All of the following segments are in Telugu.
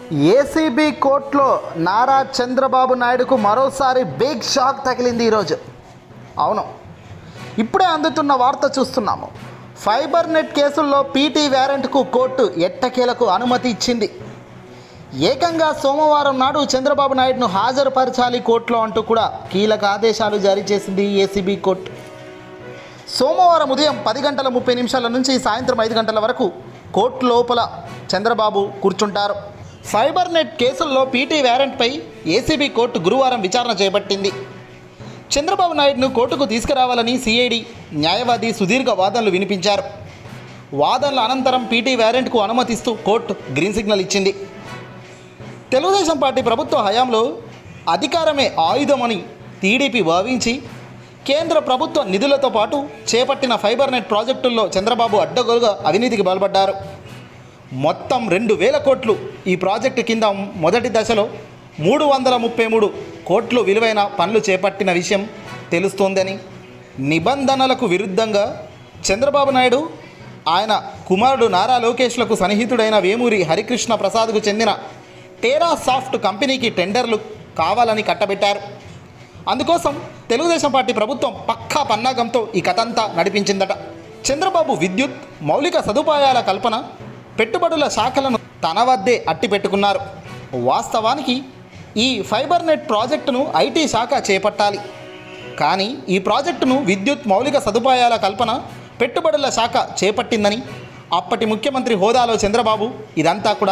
ఏసీబీ కోర్టులో నారా చంద్రబాబు నాయుడుకు మరోసారి బిగ్ షాక్ తగిలింది ఈరోజు అవును ఇప్పుడే అందుతున్న వార్త చూస్తున్నాము ఫైబర్ నెట్ కేసుల్లో పీటీ వ్యారెంట్కు కోర్టు ఎట్టకేలకు అనుమతి ఇచ్చింది ఏకంగా సోమవారం నాడు చంద్రబాబు నాయుడును హాజరుపరచాలి కోర్టులో అంటూ కూడా కీలక ఆదేశాలు జారీ చేసింది ఏసీబీ కోర్టు సోమవారం ఉదయం పది గంటల ముప్పై నిమిషాల నుంచి సాయంత్రం ఐదు గంటల వరకు కోర్టు లోపల చంద్రబాబు కూర్చుంటారు ఫైబర్ నెట్ కేసుల్లో పీటీ వ్యారెంట్పై ఏసీబీ కోర్టు గురువారం విచారణ చేపట్టింది చంద్రబాబు నాయుడును కోర్టుకు తీసుకురావాలని సిఐడి న్యాయవాది సుదీర్ఘ వాదనలు వినిపించారు వాదనల అనంతరం పీటీ వ్యారెంట్కు అనుమతిస్తూ కోర్టు గ్రీన్ సిగ్నల్ ఇచ్చింది తెలుగుదేశం పార్టీ ప్రభుత్వ హయాంలో అధికారమే ఆయుధమని టీడీపీ భావించి కేంద్ర ప్రభుత్వ నిధులతో పాటు చేపట్టిన ఫైబర్ నెట్ ప్రాజెక్టుల్లో చంద్రబాబు అడ్డగోలుగా అవినీతికి పాల్పడ్డారు మొత్తం రెండు వేల కోట్లు ఈ ప్రాజెక్టు కింద మొదటి దశలో మూడు వందల ముప్పై మూడు కోట్లు విలువైన పనులు చేపట్టిన విషయం తెలుస్తోందని నిబంధనలకు విరుద్ధంగా చంద్రబాబు నాయుడు ఆయన కుమారుడు నారా లోకేష్లకు సన్నిహితుడైన వేమూరి హరికృష్ణ ప్రసాద్కు చెందిన టేరా సాఫ్ట్ కంపెనీకి టెండర్లు కావాలని కట్టబెట్టారు అందుకోసం తెలుగుదేశం పార్టీ ప్రభుత్వం పక్కా పన్నాగంతో ఈ కథంతా నడిపించిందట చంద్రబాబు విద్యుత్ మౌలిక సదుపాయాల కల్పన పెట్టుబడుల శాఖలను తన వద్దే అట్టి పెట్టుకున్నారు వాస్తవానికి ఈ ఫైబర్ నెట్ ప్రాజెక్టును ఐటీ శాఖ చేపట్టాలి కానీ ఈ ప్రాజెక్టును విద్యుత్ మౌలిక సదుపాయాల కల్పన పెట్టుబడుల శాఖ చేపట్టిందని అప్పటి ముఖ్యమంత్రి హోదాలో చంద్రబాబు ఇదంతా కూడా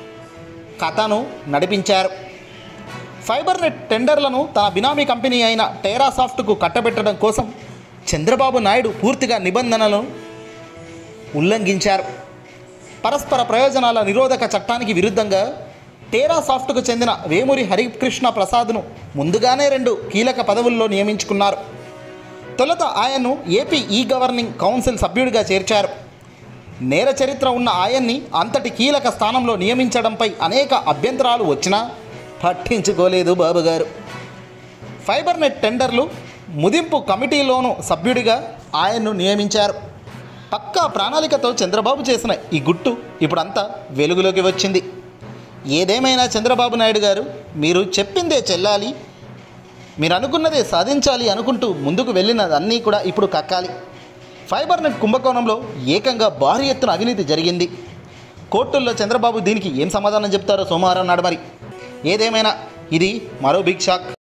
కథను నడిపించారు ఫైబర్ నెట్ టెండర్లను తన బినామీ కంపెనీ అయిన టేరాసాఫ్ట్కు కట్టబెట్టడం కోసం చంద్రబాబు నాయుడు పూర్తిగా నిబంధనలను ఉల్లంఘించారు పరస్పర ప్రయోజనాల నిరోధక చట్టానికి విరుద్ధంగా టేరాసాఫ్ట్కు చెందిన వేమూరి హరికృష్ణ ప్రసాద్ను ముందుగానే రెండు కీలక పదవుల్లో నియమించుకున్నారు తొలుత ఆయన్ను ఏపీ ఈ గవర్నింగ్ కౌన్సిల్ సభ్యుడిగా చేర్చారు నేర చరిత్ర ఉన్న ఆయన్ని అంతటి కీలక స్థానంలో నియమించడంపై అనేక అభ్యంతరాలు వచ్చినా పట్టించుకోలేదు బాబుగారు ఫైబర్ నెట్ టెండర్లు ముదింపు కమిటీలోనూ సభ్యుడిగా ఆయన్ను నియమించారు పక్కా ప్రణాళికతో చంద్రబాబు చేసిన ఈ గుట్టు ఇప్పుడంతా వెలుగులోకి వచ్చింది ఏదేమైనా చంద్రబాబు నాయుడు గారు మీరు చెప్పిందే చెల్లాలి మీరు అనుకున్నదే సాధించాలి అనుకుంటూ ముందుకు వెళ్ళినదన్నీ కూడా ఇప్పుడు కక్కాలి ఫైబర్ నెట్ కుంభకోణంలో ఏకంగా భారీ ఎత్తున అవినీతి జరిగింది కోర్టుల్లో చంద్రబాబు దీనికి ఏం సమాధానం చెప్తారో సోమవారం నాడు మరి ఏదేమైనా ఇది మరో బిగ్ షాక్